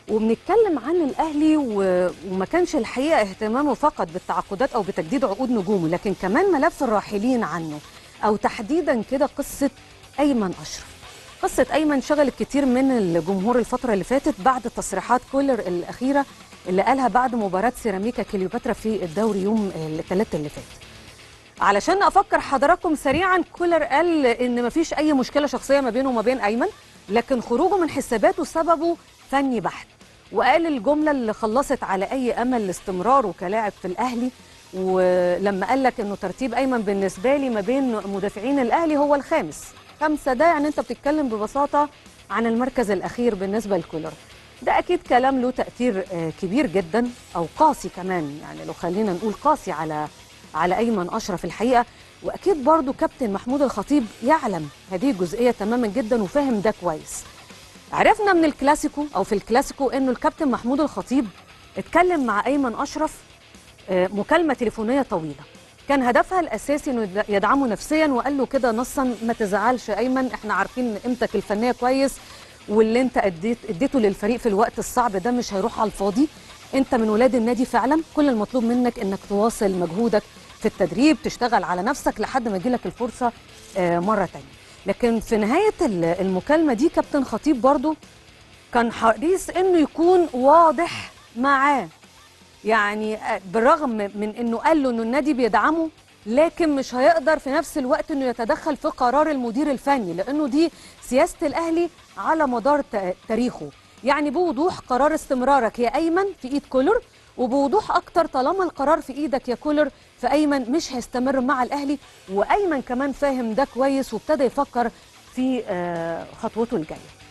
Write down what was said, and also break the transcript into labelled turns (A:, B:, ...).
A: وبنتكلم عن الاهلي و... وما كانش الحقيقه اهتمامه فقط بالتعاقدات او بتجديد عقود نجومه لكن كمان ملف الراحلين عنه او تحديدا كده قصه ايمن اشرف قصه ايمن شغلت كتير من الجمهور الفتره اللي فاتت بعد تصريحات كولر الاخيره اللي قالها بعد مباراه سيراميكا كليوباترا في الدوري يوم الثلاث اللي فات علشان افكر حضراتكم سريعا كولر قال ان مفيش اي مشكله شخصيه ما بينه وما بين ايمن لكن خروجه من حساباته سببه فني بحت وقال الجمله اللي خلصت على اي امل لاستمراره كلاعب في الاهلي ولما قال لك انه ترتيب ايمن بالنسبه لي ما بين مدافعين الاهلي هو الخامس خمسه ده يعني انت بتتكلم ببساطه عن المركز الاخير بالنسبه لكولر ده اكيد كلام له تاثير كبير جدا او قاسي كمان يعني لو خلينا نقول قاسي على على ايمن اشرف الحقيقه واكيد برضو كابتن محمود الخطيب يعلم هذه الجزئيه تماما جدا وفاهم ده كويس عرفنا من الكلاسيكو او في الكلاسيكو انه الكابتن محمود الخطيب اتكلم مع ايمن اشرف مكالمه تليفونيه طويله كان هدفها الاساسي انه يدعمه نفسيا وقال له كده نصا ما تزعلش ايمن احنا عارفين قيمتك الفنيه كويس واللي انت اديت اديته للفريق في الوقت الصعب ده مش هيروح على الفاضي انت من ولاد النادي فعلا كل المطلوب منك انك تواصل مجهودك في التدريب تشتغل على نفسك لحد ما يجيلك الفرصه مره تانية لكن في نهايه المكالمه دي كابتن خطيب برضو كان حريص انه يكون واضح معاه يعني بالرغم من انه قال له انه النادي بيدعمه لكن مش هيقدر في نفس الوقت انه يتدخل في قرار المدير الفني لانه دي سياسه الاهلي على مدار تاريخه يعني بوضوح قرار استمرارك يا ايمن في ايد كولر وبوضوح اكتر طالما القرار في ايدك يا كولر فايمن مش هيستمر مع الاهلي وايمن كمان فاهم ده كويس وابتدى يفكر في خطوته الجايه